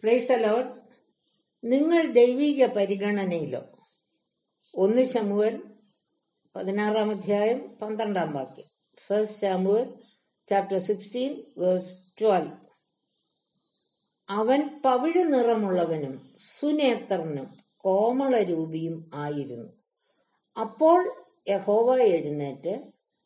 Price allot നിങ്ങൾ ദൈവിക പരിഗണനയിലോ ഒന്ന് ശമുവൽ പതിനാറാം അധ്യായം പന്ത്രണ്ടാം വാക്യം first Samuel chapter sixteen verse twelve അവൻ പവിഴ നിറമുള്ളവനും സുനേത്രനും കോമളരൂപിയും ആയിരുന്നു അപ്പോൾ യഹോവ എഴുന്നേറ്റ്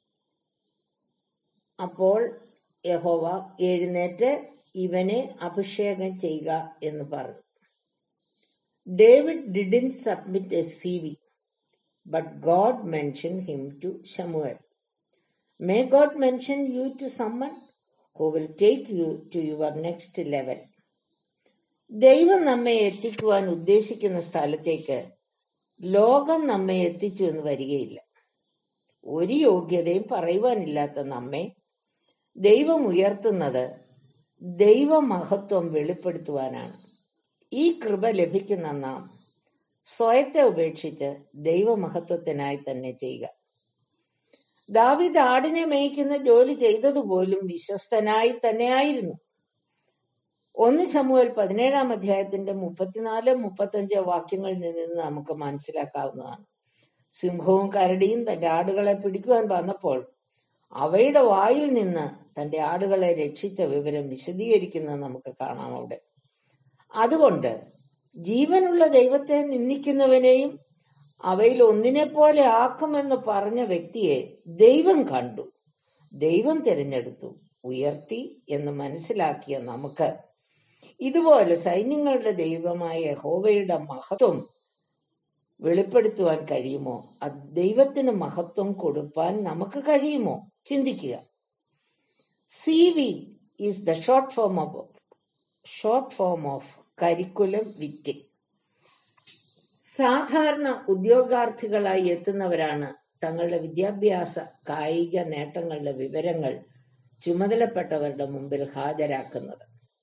അപ്പോൾ യഹോവ എഴുന്നേറ്റ് ഇവനെ അഭിഷേകം ചെയ്യുക എന്ന് പറഞ്ഞു David didn't submit a C V but God mention him to Samuel may God mention you to summon who will take you to your next level ദൈവം നമ്മെ എത്തിക്കുവാൻ ഉദ്ദേശിക്കുന്ന സ്ഥലത്തേക്ക് ലോകം നമ്മെ എത്തിച്ചു എന്ന് വരികയില്ല ഒരു യോഗ്യതയും പറയുവാനില്ലാത്ത നമ്മെ ദൈവം ഉയർത്തുന്നത് ദൈവമഹത്വം വെളിപ്പെടുത്തുവാനാണ് ഈ കൃപ ലഭിക്കുന്ന നാം സ്വയത്തെ ഉപേക്ഷിച്ച് ദൈവമഹത്വത്തിനായി തന്നെ ചെയ്യുക ദാവിദ് ആടിനെ മേയ്ക്കുന്ന ജോലി ചെയ്തതുപോലും വിശ്വസ്തനായി തന്നെയായിരുന്നു ഒന്ന് ശമുവൽ പതിനേഴാം അധ്യായത്തിന്റെ മുപ്പത്തിനാല് മുപ്പത്തഞ്ച് വാക്യങ്ങളിൽ നിന്ന് നമുക്ക് മനസ്സിലാക്കാവുന്നതാണ് സിംഹവും കരടിയും തന്റെ ആടുകളെ പിടിക്കുവാൻ വന്നപ്പോൾ അവയുടെ വായിൽ നിന്ന് തന്റെ ആടുകളെ രക്ഷിച്ച വിവരം വിശദീകരിക്കുന്നത് നമുക്ക് കാണാം അവിടെ അതുകൊണ്ട് ജീവനുള്ള ദൈവത്തെ നിന്ദിക്കുന്നവനെയും അവയിൽ ഒന്നിനെ പോലെ ആക്കുമെന്ന് പറഞ്ഞ വ്യക്തിയെ ദൈവം കണ്ടു ദൈവം തിരഞ്ഞെടുത്തു ഉയർത്തി എന്ന് മനസ്സിലാക്കിയ നമുക്ക് ഇതുപോലെ സൈന്യങ്ങളുടെ ദൈവമായ യഹോവയുടെ മഹത്വം വെളിപ്പെടുത്തുവാൻ കഴിയുമോ അത് ദൈവത്തിന് മഹത്വം കൊടുപ്പാൻ നമുക്ക് കഴിയുമോ ചിന്തിക്കുക C V is the short form of short form of curriculum vitae സാധാരണ ഉദ്യോഗാർത്ഥികളായി എത്തുന്നവരാണ് തങ്ങളുടെ വിദ്യാഭ്യാസ കായിക നേട്ടങ്ങളുടെ വിവരങ്ങൾ ചുമതലപ്പെട്ടവരുടെ മുമ്പിൽ ഹാജരാക്കുന്നത്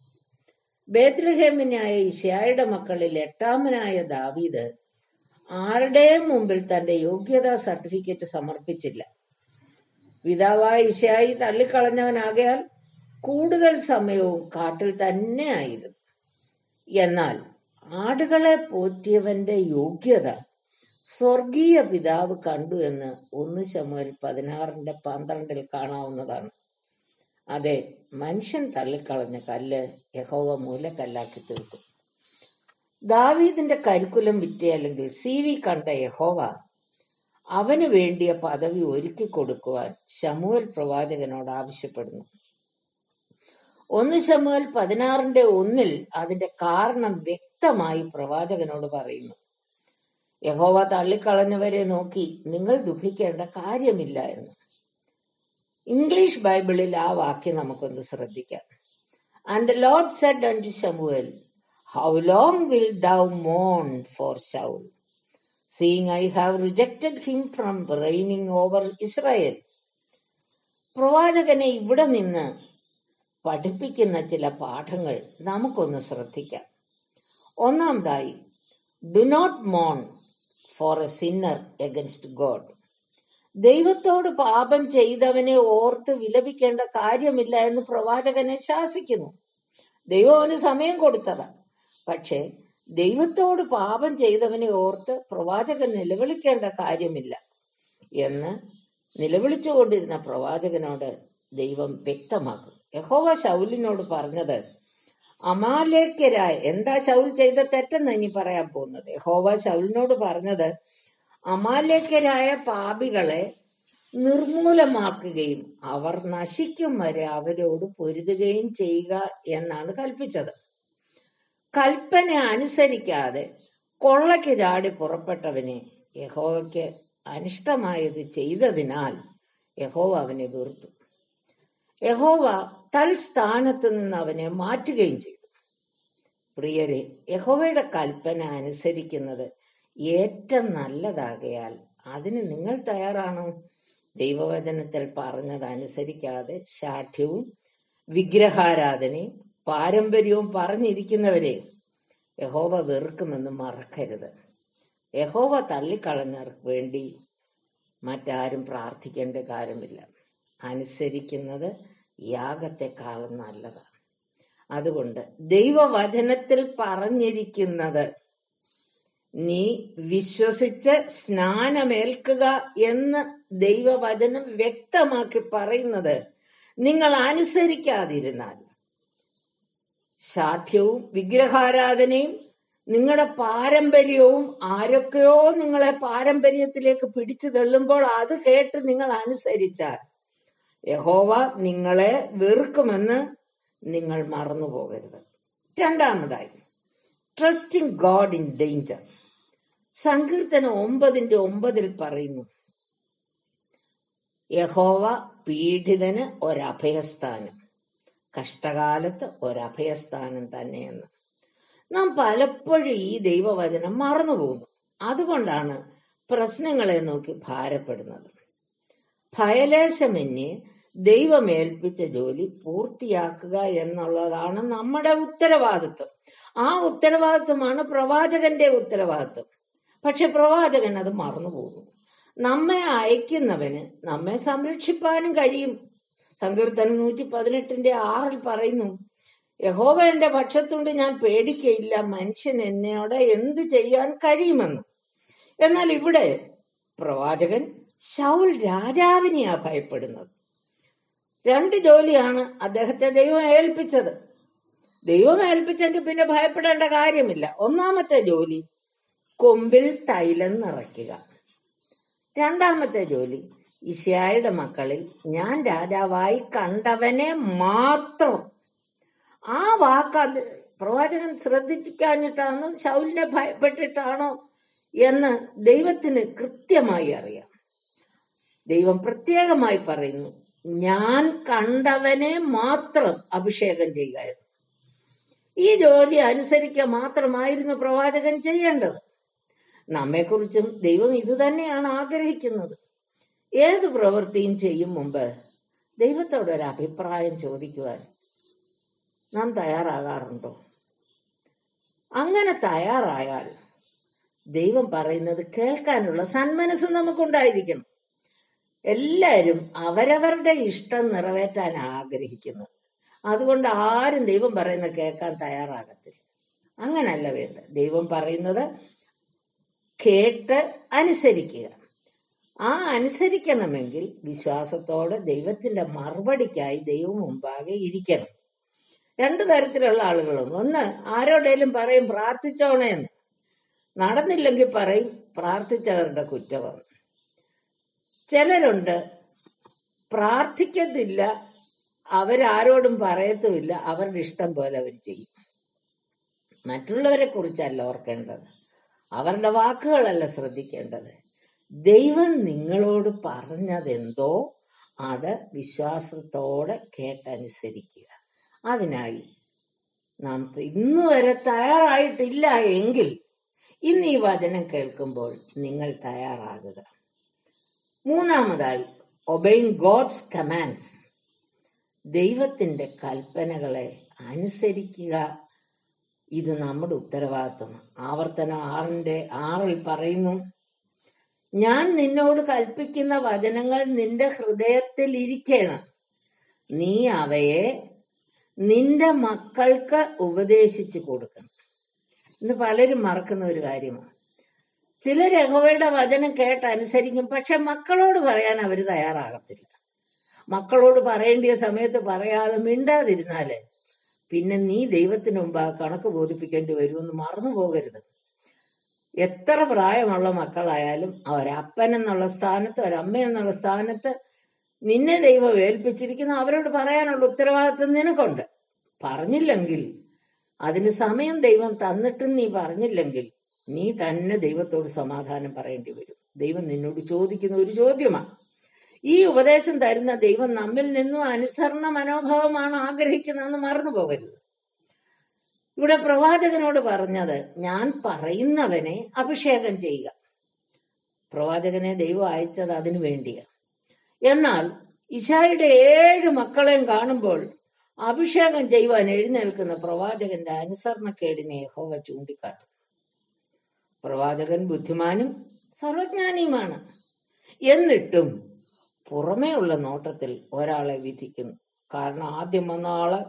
ബേത്ലഹേമിനായ ഇഷയായുടെ മക്കളിൽ എട്ടാമനായ ദാവീദ് ആരുടെയും മുമ്പിൽ തന്റെ യോഗ്യതാ സർട്ടിഫിക്കറ്റ് സമർപ്പിച്ചില്ല പിതാവായ ഇഷയായി തള്ളിക്കളഞ്ഞവനാകയാൽ കൂടുതൽ സമയവും കാട്ടിൽ തന്നെ ആയിരുന്നു എന്നാൽ ആടുകളെ പോറ്റിയവന്റെ യോഗ്യത സ്വർഗീയ പിതാവ് കണ്ടു എന്ന് ഒന്ന് ശമുവൽ പതിനാറിന്റെ പന്ത്രണ്ടിൽ കാണാവുന്നതാണ് അതെ മനുഷ്യൻ തള്ളിക്കളഞ്ഞ കല്ല് യഹോവ മൂലക്കല്ലാക്കി തീർക്കും ദാവീദിന്റെ കരിക്കുലം വിറ്റ അല്ലെങ്കിൽ സി വി കണ്ട യഹോവ അവന് വേണ്ടിയ പദവി ഒരുക്കി കൊടുക്കുവാൻ ശമുവൽ പ്രവാചകനോട് ആവശ്യപ്പെടുന്നു ഒന്ന് ശമുവൽ പതിനാറിന്റെ ഒന്നിൽ അതിന്റെ കാരണം വ്യക്തമായി പ്രവാചകനോട് പറയുന്നു യഹോവ തള്ളിക്കളഞ്ഞവരെ നോക്കി നിങ്ങൾ ദുഃഖിക്കേണ്ട കാര്യമില്ല എന്ന് ഇംഗ്ലീഷ് ബൈബിളിൽ ആ വാക്യം നമുക്കൊന്ന് ശ്രദ്ധിക്കാം and the Lord said unto Samuel how long will thou മോൺ for Saul seeing I have rejected him from reigning over Israel പ്രവാചകനെ ഇവിടെ നിന്ന് പഠിപ്പിക്കുന്ന ചില പാഠങ്ങൾ നമുക്കൊന്ന് ശ്രദ്ധിക്കാം ഒന്നാമതായി ഡു നോട്ട് മോൺ for a sinner against God ദൈവത്തോട് പാപം ചെയ്തവനെ ഓർത്ത് വിലപിക്കേണ്ട കാര്യമില്ല എന്ന് പ്രവാചകനെ ശാസിക്കുന്നു ദൈവം അവന് സമയം കൊടുത്തതാ പക്ഷേ ദൈവത്തോട് പാപം ചെയ്തവനെ ഓർത്ത് പ്രവാചകൻ നിലവിളിക്കേണ്ട കാര്യമില്ല എന്ന് നിലവിളിച്ചുകൊണ്ടിരുന്ന പ്രവാചകനോട് ദൈവം വ്യക്തമാക്കുന്നു യഹോവ ശൗലിനോട് പറഞ്ഞത് അമാലേക്കരായ എന്താ ശൗൽ ചെയ്ത തെറ്റെന്ന് ഇനി പറയാൻ പോകുന്നത് യഹോവ ശൗലിനോട് പറഞ്ഞത് അമാലേക്കരായ പാപികളെ നിർമൂലമാക്കുകയും അവർ നശിക്കും വരെ അവരോട് പൊരുതുകയും ചെയ്യുക എന്നാണ് കൽപ്പിച്ചത് കൽപ്പന അനുസരിക്കാതെ കൊള്ളയ്ക്ക് ചാടി പുറപ്പെട്ടവനെ യഹോവയ്ക്ക് അനിഷ്ടമായത് ചെയ്തതിനാൽ യഹോവ അവനെ വെറുത്തു യഹോവ തൽസ്ഥാനത്ത് നിന്ന് അവനെ മാറ്റുകയും ചെയ്തു പ്രിയരെ യഹോവയുടെ കൽപ്പന അനുസരിക്കുന്നത് ഏറ്റവും നല്ലതാകയാൽ അതിന് നിങ്ങൾ തയ്യാറാണോ ദൈവവചനത്തിൽ പറഞ്ഞത് അനുസരിക്കാതെ ശാഠ്യവും വിഗ്രഹാരാധനയും പാരമ്പര്യവും പറഞ്ഞിരിക്കുന്നവരെ യഹോവ വെറുക്കുമെന്ന് മറക്കരുത് യഹോവ തള്ളിക്കളഞ്ഞവർക്ക് വേണ്ടി മറ്റാരും പ്രാർത്ഥിക്കേണ്ട കാര്യമില്ല അനുസരിക്കുന്നത് യാഗത്തെക്കാളും നല്ലതാണ് അതുകൊണ്ട് ദൈവവചനത്തിൽ പറഞ്ഞിരിക്കുന്നത് നീ വിശ്വസിച്ച് സ്നാനമേൽക്കുക എന്ന് ദൈവവചനം വ്യക്തമാക്കി പറയുന്നത് നിങ്ങൾ അനുസരിക്കാതിരുന്നാൽ ശാഠ്യവും വിഗ്രഹാരാധനയും നിങ്ങളുടെ പാരമ്പര്യവും ആരൊക്കെയോ നിങ്ങളെ പാരമ്പര്യത്തിലേക്ക് പിടിച്ചു തള്ളുമ്പോൾ അത് കേട്ട് നിങ്ങൾ അനുസരിച്ചാൽ യഹോവ നിങ്ങളെ വെറുക്കുമെന്ന് നിങ്ങൾ മറന്നു പോകരുത് രണ്ടാമതായി ട്രസ്റ്റിംഗ് ഗോഡ് ഇൻ ഡേഞ്ചർ സങ്കീർത്തനം ഒമ്പതിന്റെ ഒമ്പതിൽ പറയുന്നു യഹോവ പീഡിതന് ഒരഭയസ്ഥാനം കഷ്ടകാലത്ത് ഒരഭയസ്ഥാനം തന്നെയെന്ന് നാം പലപ്പോഴും ഈ ദൈവവചനം മറന്നുപോകുന്നു അതുകൊണ്ടാണ് പ്രശ്നങ്ങളെ നോക്കി ഭാരപ്പെടുന്നത് ഭയലേശമന്യേ ദൈവമേൽപ്പിച്ച ജോലി പൂർത്തിയാക്കുക എന്നുള്ളതാണ് നമ്മുടെ ഉത്തരവാദിത്വം ആ ഉത്തരവാദിത്വമാണ് പ്രവാചകന്റെ ഉത്തരവാദിത്വം പക്ഷെ പ്രവാചകൻ അത് മറന്നുപോകുന്നു നമ്മെ അയക്കുന്നവന് നമ്മെ സംരക്ഷിപ്പാനും കഴിയും സങ്കീർത്തനം നൂറ്റി പതിനെട്ടിന്റെ ആറിൽ പറയുന്നു യഹോവ എന്റെ പക്ഷത്തുണ്ട് ഞാൻ പേടിക്കയില്ല മനുഷ്യൻ എന്നോട് എന്ത് ചെയ്യാൻ കഴിയുമെന്ന് എന്നാൽ ഇവിടെ പ്രവാചകൻ ശൗൽ രാജാവിനെയാ ഭയപ്പെടുന്നത് രണ്ട് ജോലിയാണ് അദ്ദേഹത്തെ ദൈവം ഏൽപ്പിച്ചത് ദൈവം ഏൽപ്പിച്ചെങ്കിൽ പിന്നെ ഭയപ്പെടേണ്ട കാര്യമില്ല ഒന്നാമത്തെ ജോലി കൊമ്പിൽ തൈലം നിറയ്ക്കുക രണ്ടാമത്തെ ജോലി ഇഷയായുടെ മക്കളിൽ ഞാൻ രാജാവായി കണ്ടവനെ മാത്രം ആ വാക്ക് അത് പ്രവാചകൻ ശ്രദ്ധിക്കാഞ്ഞിട്ടാണോ ശൗലിനെ ഭയപ്പെട്ടിട്ടാണോ എന്ന് ദൈവത്തിന് കൃത്യമായി അറിയാം ദൈവം പ്രത്യേകമായി പറയുന്നു ഞാൻ കണ്ടവനെ മാത്രം അഭിഷേകം ചെയ്യുക എന്ന്. ഈ ജോലി അനുസരിക്കുക മാത്രമായിരുന്നു പ്രവാചകൻ ചെയ്യേണ്ടത് നമ്മെക്കുറിച്ചും ദൈവം ഇത് തന്നെയാണ് ആഗ്രഹിക്കുന്നത് ഏത് പ്രവൃത്തിയും ചെയ്യും മുമ്പ് ദൈവത്തോട് ഒരു അഭിപ്രായം ചോദിക്കുവാൻ നാം തയ്യാറാകാറുണ്ടോ അങ്ങനെ തയ്യാറായാൽ ദൈവം പറയുന്നത് കേൾക്കാനുള്ള സന്മനസ് നമുക്കുണ്ടായിരിക്കണം എല്ലാവരും അവരവരുടെ ഇഷ്ടം നിറവേറ്റാൻ ആഗ്രഹിക്കുന്നു അതുകൊണ്ട് ആരും ദൈവം പറയുന്നത് കേൾക്കാൻ തയ്യാറാകത്തില്ല അങ്ങനല്ല വേണ്ട ദൈവം പറയുന്നത് കേട്ട് അനുസരിക്കുക ആ അനുസരിക്കണമെങ്കിൽ വിശ്വാസത്തോടെ ദൈവത്തിന്റെ മറുപടിക്കായി ദൈവം മുമ്പാകെ ഇരിക്കണം രണ്ടു തരത്തിലുള്ള ആളുകളുണ്ട് ഒന്ന് ആരോടേലും പറയും പ്രാർത്ഥിച്ചോണേ എന്ന് നടന്നില്ലെങ്കിൽ പറയും പ്രാർത്ഥിച്ചവരുടെ കുറ്റമാണ് ചിലരുണ്ട് പ്രാർത്ഥിക്കത്തില്ല അവരാരോടും പറയത്തുമില്ല അവരുടെ ഇഷ്ടം പോലെ അവർ ചെയ്യും മറ്റുള്ളവരെ കുറിച്ചല്ല ഓർക്കേണ്ടത് അവരുടെ വാക്കുകളല്ല ശ്രദ്ധിക്കേണ്ടത് ദൈവം നിങ്ങളോട് പറഞ്ഞതെന്തോ അത് വിശ്വാസത്തോടെ കേട്ടനുസരിക്കുക അതിനായി നാം ഇന്ന് വരെ തയ്യാറായിട്ടില്ല എങ്കിൽ ഇന്ന് ഈ വചനം കേൾക്കുമ്പോൾ നിങ്ങൾ തയ്യാറാകുക മൂന്നാമതായി ഒബൈങ് ഗോഡ്സ് കമാൻഡ്സ് ദൈവത്തിന്റെ കൽപ്പനകളെ അനുസരിക്കുക ഇത് നമ്മുടെ ഉത്തരവാദിത്വമാണ് ആവർത്തനം ആറിന്റെ ആറിൽ പറയുന്നു ഞാൻ നിന്നോട് കൽപ്പിക്കുന്ന വചനങ്ങൾ നിന്റെ ഹൃദയത്തിൽ ഇരിക്കണം നീ അവയെ നിന്റെ മക്കൾക്ക് ഉപദേശിച്ചു കൊടുക്കണം ഇന്ന് പലരും മറക്കുന്ന ഒരു കാര്യമാണ് ചിലർ യഹോവയുടെ വചനം കേട്ട് അനുസരിക്കും പക്ഷെ മക്കളോട് പറയാൻ അവർ തയ്യാറാകത്തില്ല മക്കളോട് പറയേണ്ടിയ സമയത്ത് പറയാതെ മിണ്ടാതിരുന്നാല് പിന്നെ നീ ദൈവത്തിന് മുമ്പ് ആ കണക്ക് ബോധിപ്പിക്കേണ്ടി വരുമെന്ന് മറന്നു പോകരുത് എത്ര പ്രായമുള്ള മക്കളായാലും ഒരപ്പൻ എന്നുള്ള സ്ഥാനത്ത് ഒരമ്മ എന്നുള്ള സ്ഥാനത്ത് നിന്നെ ദൈവം ഏൽപ്പിച്ചിരിക്കുന്ന അവരോട് പറയാനുള്ള ഉത്തരവാദിത്വം നിനക്കുണ്ട് പറഞ്ഞില്ലെങ്കിൽ അതിന് സമയം ദൈവം തന്നിട്ടും നീ പറഞ്ഞില്ലെങ്കിൽ നീ തന്നെ ദൈവത്തോട് സമാധാനം പറയേണ്ടി വരും ദൈവം നിന്നോട് ചോദിക്കുന്ന ഒരു ചോദ്യമാണ് ഈ ഉപദേശം തരുന്ന ദൈവം നമ്മിൽ നിന്നും അനുസരണ മനോഭാവമാണ് ആഗ്രഹിക്കുന്നതെന്ന് മറന്നു പോകരുത് ഇവിടെ പ്രവാചകനോട് പറഞ്ഞത് ഞാൻ പറയുന്നവനെ അഭിഷേകം ചെയ്യുക പ്രവാചകനെ ദൈവം അയച്ചത് അതിനു വേണ്ടിയാണ് എന്നാൽ ഇശായുടെ ഏഴ് മക്കളെയും കാണുമ്പോൾ അഭിഷേകം ചെയ്യുവാൻ എഴുന്നേൽക്കുന്ന പ്രവാചകന്റെ അനുസരണക്കേടിനെ യഹോവ ചൂണ്ടിക്കാട്ടുന്നു പ്രവാചകൻ ബുദ്ധിമാനും സർവജ്ഞാനിയുമാണ് എന്നിട്ടും പുറമേ ഉള്ള നോട്ടത്തിൽ ഒരാളെ വിധിക്കുന്നു കാരണം ആദ്യം വന്ന ആള്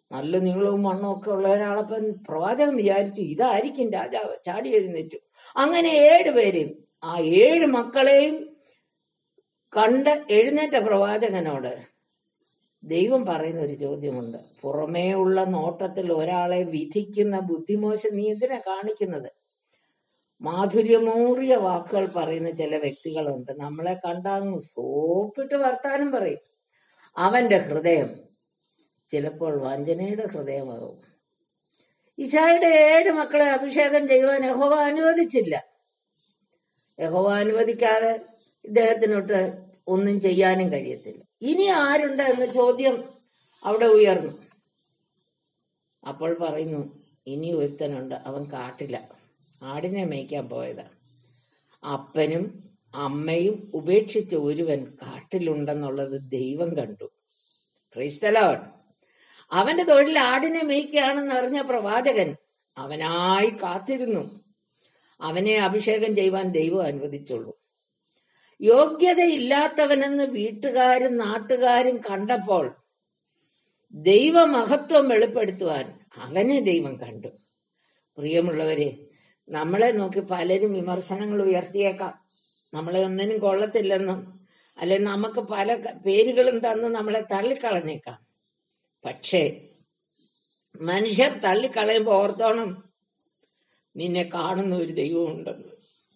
നല്ല നീളവും മണ്ണും ഒക്കെ ഉള്ള ഒരാളപ്പം പ്രവാചകൻ വിചാരിച്ചു ഇതായിരിക്കും രാജാവ് ചാടി എഴുന്നേറ്റു അങ്ങനെ ഏഴ് പേരെയും ആ ഏഴ് മക്കളെയും കണ്ട് എഴുന്നേറ്റ പ്രവാചകനോട് ദൈവം പറയുന്ന ഒരു ചോദ്യമുണ്ട് പുറമേ ഉള്ള നോട്ടത്തിൽ ഒരാളെ വിധിക്കുന്ന ബുദ്ധിമോശം നീ എന്തിനാ കാണിക്കുന്നത് മാധുര്യമൂറിയ വാക്കുകൾ പറയുന്ന ചില വ്യക്തികളുണ്ട് നമ്മളെ കണ്ടങ്ങ് സോപ്പിട്ട് വർത്താനം പറയും അവന്റെ ഹൃദയം ചിലപ്പോൾ വഞ്ചനയുടെ ഹൃദയമാകും ഇശായുടെ ഏഴ് മക്കളെ അഭിഷേകം ചെയ്യുവാൻ യഹോവ അനുവദിച്ചില്ല യഹോവ അനുവദിക്കാതെ ഇദ്ദേഹത്തിനൊട്ട് ഒന്നും ചെയ്യാനും കഴിയത്തില്ല ഇനി ആരുണ്ട് എന്ന ചോദ്യം അവിടെ ഉയർന്നു അപ്പോൾ പറയുന്നു ഇനി ഒരുത്തനുണ്ട് അവൻ കാട്ടില്ല ആടിനെ മേയ്ക്കാൻ പോയതാ അപ്പനും അമ്മയും ഉപേക്ഷിച്ച ഒരുവൻ കാട്ടിലുണ്ടെന്നുള്ളത് ദൈവം കണ്ടു ക്രൈസ്തലോൺ അവന്റെ തൊഴിൽ ആടിനെ മേയ്ക്കുകയാണെന്ന് അറിഞ്ഞ പ്രവാചകൻ അവനായി കാത്തിരുന്നു അവനെ അഭിഷേകം ചെയ്യുവാൻ ദൈവം അനുവദിച്ചുള്ളൂ യോഗ്യതയില്ലാത്തവനെന്ന് വീട്ടുകാരും നാട്ടുകാരും കണ്ടപ്പോൾ ദൈവമഹത്വം വെളിപ്പെടുത്തുവാൻ അവനെ ദൈവം കണ്ടു പ്രിയമുള്ളവരെ നമ്മളെ നോക്കി പലരും വിമർശനങ്ങൾ ഉയർത്തിയേക്കാം നമ്മളെ ഒന്നിനും കൊള്ളത്തില്ലെന്നും അല്ലെ നമുക്ക് പല ക- പേരുകളും തന്ന് നമ്മളെ തള്ളിക്കളഞ്ഞേക്കാം പക്ഷേ മനുഷ്യർ തള്ളിക്കളയുമ്പോ ഓർത്തോണം നിന്നെ കാണുന്ന ഒരു ദൈവമുണ്ടെന്ന്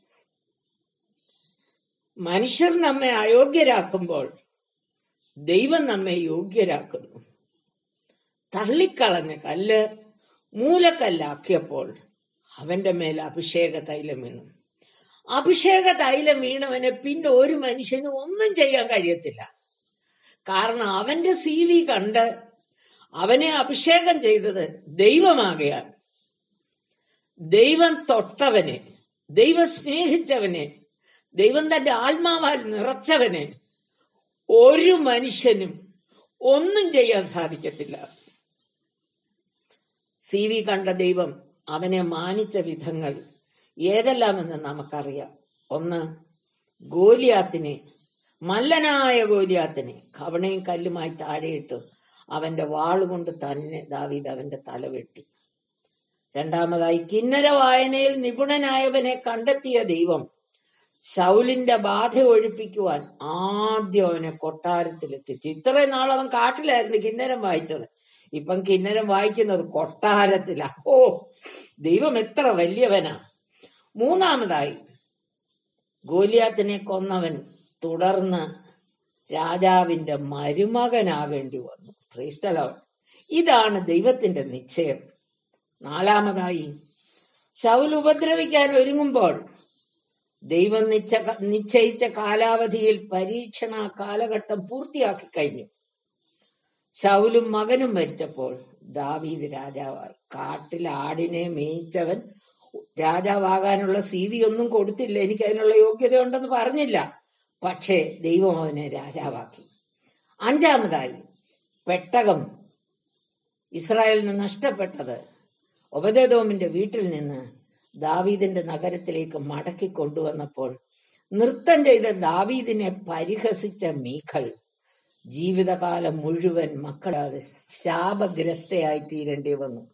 മനുഷ്യർ നമ്മെ അയോഗ്യരാക്കുമ്പോൾ ദൈവം നമ്മെ യോഗ്യരാക്കുന്നു തള്ളിക്കളഞ്ഞ കല്ല് മൂലക്കല്ലാക്കിയപ്പോൾ അവന്റെ മേൽ അഭിഷേക തൈലം വീണു അഭിഷേക തൈലം വീണവനെ പിന്നെ ഒരു മനുഷ്യനും ഒന്നും ചെയ്യാൻ കഴിയത്തില്ല കാരണം അവന്റെ സി വി കണ്ട് അവനെ അഭിഷേകം ചെയ്തത് ദൈവമാകയാൽ ദൈവം തൊട്ടവനെ ദൈവം സ്നേഹിച്ചവനെ ദൈവം തന്റെ ആത്മാവാൽ നിറച്ചവനെ ഒരു മനുഷ്യനും ഒന്നും ചെയ്യാൻ സാധിക്കത്തില്ല സി വി കണ്ട ദൈവം അവനെ മാനിച്ച വിധങ്ങൾ ഏതെല്ലാമെന്ന് നമുക്കറിയാം ഒന്ന് ഗോലിയാത്തിനെ മല്ലനായ ഗോലിയാത്തിനെ കവണയും കല്ലുമായി താഴെയിട്ടു അവന്റെ വാളുകൊണ്ട് തന്നെ ദാവീദ് അവന്റെ തല വെട്ടി രണ്ടാമതായി കിന്നര വായനയിൽ നിപുണനായവനെ കണ്ടെത്തിയ ദൈവം ശൗലിന്റെ ബാധ ഒഴിപ്പിക്കുവാൻ ആദ്യം അവനെ കൊട്ടാരത്തിലെത്തിച്ചു ഇത്രയും നാൾ അവൻ കാട്ടിലായിരുന്നു കിന്നരം വായിച്ചത് ഇപ്പം കിന്നരം വായിക്കുന്നത് കൊട്ടാരത്തിലാ ഓ ദൈവം എത്ര വലിയവനാ മൂന്നാമതായി ഗോലിയാത്തിനെ കൊന്നവൻ തുടർന്ന് രാജാവിന്റെ മരുമകനാകേണ്ടി വന്നു ക്രൈസ്തലോ ഇതാണ് ദൈവത്തിന്റെ നിശ്ചയം നാലാമതായി ശൗൽ ഉപദ്രവിക്കാൻ ഒരുങ്ങുമ്പോൾ ദൈവം നിച്ച നിശ്ചയിച്ച കാലാവധിയിൽ പരീക്ഷണ കാലഘട്ടം പൂർത്തിയാക്കി കഴിഞ്ഞു ശൗലും മകനും മരിച്ചപ്പോൾ ദാവീദ് രാജാവായി കാട്ടിൽ ആടിനെ മേയിച്ചവൻ രാജാവാകാനുള്ള സി വി ഒന്നും കൊടുത്തില്ല എനിക്ക് അതിനുള്ള യോഗ്യത ഉണ്ടെന്ന് പറഞ്ഞില്ല പക്ഷേ ദൈവം അവനെ രാജാവാക്കി അഞ്ചാമതായി പെട്ടകം ഇസ്രായേലിന് നഷ്ടപ്പെട്ടത് ഉപദേദോമിന്റെ വീട്ടിൽ നിന്ന് ദാവീദിന്റെ നഗരത്തിലേക്ക് മടക്കി കൊണ്ടുവന്നപ്പോൾ നൃത്തം ചെയ്ത ദാവീദിനെ പരിഹസിച്ച മീഖൽ ജീവിതകാലം മുഴുവൻ മക്കളാതെ ശാപഗ്രസ്തയായി തീരേണ്ടി വന്നു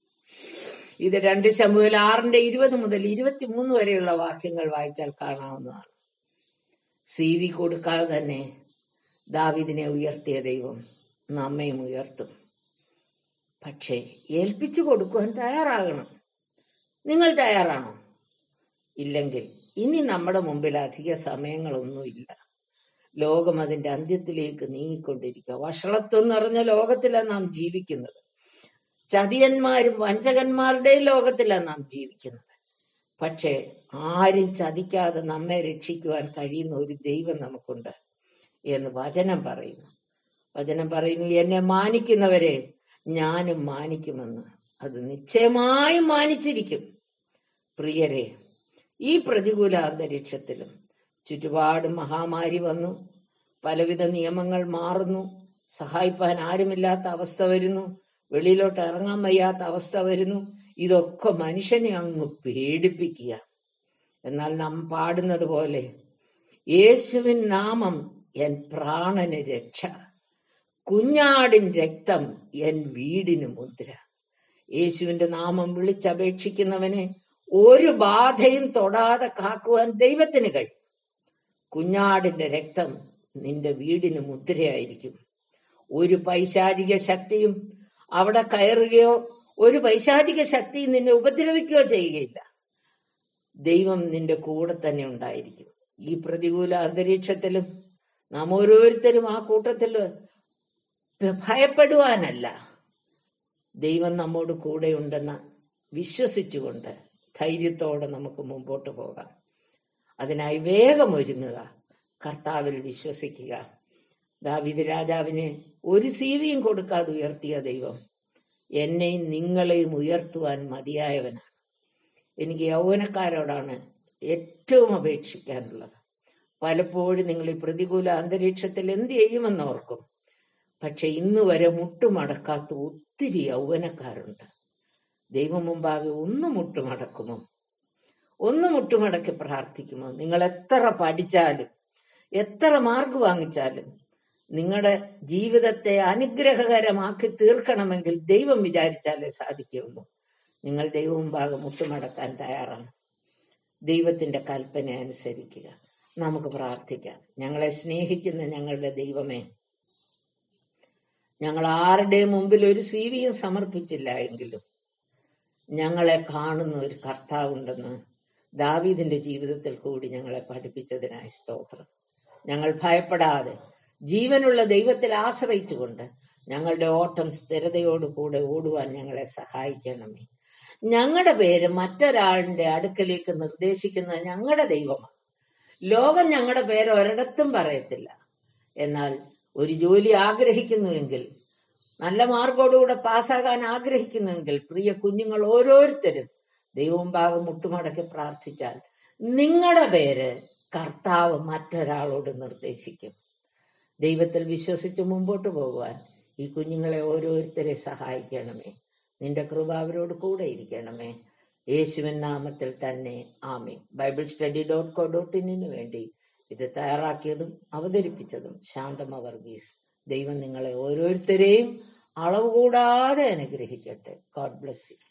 ഇത് രണ്ട് ശമുവിൽ ആറിന്റെ ഇരുപത് മുതൽ ഇരുപത്തിമൂന്ന് വരെയുള്ള വാക്യങ്ങൾ വായിച്ചാൽ കാണാവുന്നതാണ് സി വി കൊടുക്കാതെ തന്നെ ദാവിദിനെ ഉയർത്തിയ ദൈവം നമ്മയും ഉയർത്തും പക്ഷേ ഏൽപ്പിച്ചു കൊടുക്കുവാൻ തയ്യാറാകണം നിങ്ങൾ തയ്യാറാണോ ഇല്ലെങ്കിൽ ഇനി നമ്മുടെ മുമ്പിൽ അധിക സമയങ്ങളൊന്നുമില്ല ലോകം അതിന്റെ അന്ത്യത്തിലേക്ക് നീങ്ങിക്കൊണ്ടിരിക്കുക വഷളത്വം നിറഞ്ഞ ലോകത്തിലാണ് നാം ജീവിക്കുന്നത് ചതിയന്മാരും വഞ്ചകന്മാരുടെയും ലോകത്തിലാണ് നാം ജീവിക്കുന്നത് പക്ഷേ ആരും ചതിക്കാതെ നമ്മെ രക്ഷിക്കുവാൻ കഴിയുന്ന ഒരു ദൈവം നമുക്കുണ്ട് എന്ന് വചനം പറയുന്നു വചനം പറയുന്നു എന്നെ മാനിക്കുന്നവരെ ഞാനും മാനിക്കുമെന്ന് അത് നിശ്ചയമായും മാനിച്ചിരിക്കും പ്രിയരെ ഈ പ്രതികൂല അന്തരീക്ഷത്തിലും ചുറ്റുപാട് മഹാമാരി വന്നു പലവിധ നിയമങ്ങൾ മാറുന്നു സഹായിപ്പാൻ ആരുമില്ലാത്ത അവസ്ഥ വരുന്നു വെളിയിലോട്ട് ഇറങ്ങാൻ വയ്യാത്ത അവസ്ഥ വരുന്നു ഇതൊക്കെ മനുഷ്യനെ അങ്ങ് പേടിപ്പിക്കുക എന്നാൽ നാം പാടുന്നത് പോലെ യേശുവിൻ നാമം എൻ പ്രാണന് രക്ഷ കുഞ്ഞാടിൻ രക്തം എൻ വീടിന് മുദ്ര യേശുവിന്റെ നാമം വിളിച്ചപേക്ഷിക്കുന്നവനെ ഒരു ബാധയും തൊടാതെ കാക്കുവാൻ ദൈവത്തിന് കഴിയും കുഞ്ഞാടിന്റെ രക്തം നിന്റെ വീടിന് മുദ്രയായിരിക്കും ഒരു പൈശാചിക ശക്തിയും അവിടെ കയറുകയോ ഒരു പൈശാചിക ശക്തിയും നിന്നെ ഉപദ്രവിക്കുകയോ ചെയ്യുകയില്ല ദൈവം നിന്റെ കൂടെ തന്നെ ഉണ്ടായിരിക്കും ഈ പ്രതികൂല അന്തരീക്ഷത്തിലും നാം ഓരോരുത്തരും ആ കൂട്ടത്തിൽ ഭയപ്പെടുവാനല്ല ദൈവം നമ്മോട് കൂടെയുണ്ടെന്ന് വിശ്വസിച്ചുകൊണ്ട് ധൈര്യത്തോടെ നമുക്ക് മുമ്പോട്ട് പോകാം അതിനായി വേഗം ഒരുങ്ങുക കർത്താവിൽ വിശ്വസിക്കുക ദാവിദ് രാജാവിന് ഒരു സീവിയും കൊടുക്കാതെ ഉയർത്തിയ ദൈവം എന്നെയും നിങ്ങളെയും ഉയർത്തുവാൻ മതിയായവനാണ് എനിക്ക് യൗവനക്കാരോടാണ് ഏറ്റവും അപേക്ഷിക്കാനുള്ളത് പലപ്പോഴും നിങ്ങൾ ഈ പ്രതികൂല അന്തരീക്ഷത്തിൽ എന്ത് ചെയ്യുമെന്ന് ഓർക്കും പക്ഷെ ഇന്ന് വരെ മുട്ടുമടക്കാത്ത ഒത്തിരി യൗവനക്കാരുണ്ട് ദൈവം മുമ്പാകെ ഒന്ന് മുട്ടുമടക്കുമോ ഒന്ന് മുട്ടുമടക്കി പ്രാർത്ഥിക്കുമോ നിങ്ങൾ എത്ര പഠിച്ചാലും എത്ര മാർക്ക് വാങ്ങിച്ചാലും നിങ്ങളുടെ ജീവിതത്തെ അനുഗ്രഹകരമാക്കി തീർക്കണമെങ്കിൽ ദൈവം വിചാരിച്ചാലേ സാധിക്കുകയുള്ളൂ നിങ്ങൾ ദൈവം മുമ്പാകെ മുട്ടുമടക്കാൻ തയ്യാറാണ് ദൈവത്തിന്റെ കൽപ്പന അനുസരിക്കുക നമുക്ക് പ്രാർത്ഥിക്കാം ഞങ്ങളെ സ്നേഹിക്കുന്ന ഞങ്ങളുടെ ദൈവമേ ഞങ്ങൾ ആരുടെയും മുമ്പിൽ ഒരു സീവിയും സമർപ്പിച്ചില്ല എങ്കിലും ഞങ്ങളെ കാണുന്ന ഒരു കർത്താവുണ്ടെന്ന് ദാവീദിന്റെ ജീവിതത്തിൽ കൂടി ഞങ്ങളെ പഠിപ്പിച്ചതിനായി സ്തോത്രം ഞങ്ങൾ ഭയപ്പെടാതെ ജീവനുള്ള ദൈവത്തിൽ ആശ്രയിച്ചുകൊണ്ട് ഞങ്ങളുടെ ഓട്ടം സ്ഥിരതയോടുകൂടെ ഓടുവാൻ ഞങ്ങളെ സഹായിക്കണമേ ഞങ്ങളുടെ പേര് മറ്റൊരാളിന്റെ അടുക്കലേക്ക് നിർദ്ദേശിക്കുന്നത് ഞങ്ങളുടെ ദൈവമാണ് ലോകം ഞങ്ങളുടെ പേര് ഒരിടത്തും പറയത്തില്ല എന്നാൽ ഒരു ജോലി ആഗ്രഹിക്കുന്നുവെങ്കിൽ നല്ല മാർഗോടുകൂടെ പാസ്സാകാൻ ആഗ്രഹിക്കുന്നുവെങ്കിൽ പ്രിയ കുഞ്ഞുങ്ങൾ ഓരോരുത്തരും ദൈവം ഭാഗം മുട്ടുമടക്കി പ്രാർത്ഥിച്ചാൽ നിങ്ങളുടെ പേര് കർത്താവ് മറ്റൊരാളോട് നിർദ്ദേശിക്കും ദൈവത്തിൽ വിശ്വസിച്ച് മുമ്പോട്ട് പോകുവാൻ ഈ കുഞ്ഞുങ്ങളെ ഓരോരുത്തരെ സഹായിക്കണമേ നിന്റെ കൃപ അവരോട് കൂടെ ഇരിക്കണമേ യേശുവിൻ നാമത്തിൽ തന്നെ ആമേ Bible study dot co dot ഇന്നിനു വേണ്ടി ഇത് തയ്യാറാക്കിയതും അവതരിപ്പിച്ചതും ശാന്തമ വർഗീസ് ദൈവം നിങ്ങളെ ഓരോരുത്തരെയും അളവ് കൂടാതെ അനുഗ്രഹിക്കട്ടെ ഗോഡ് ബ്ലസ് യു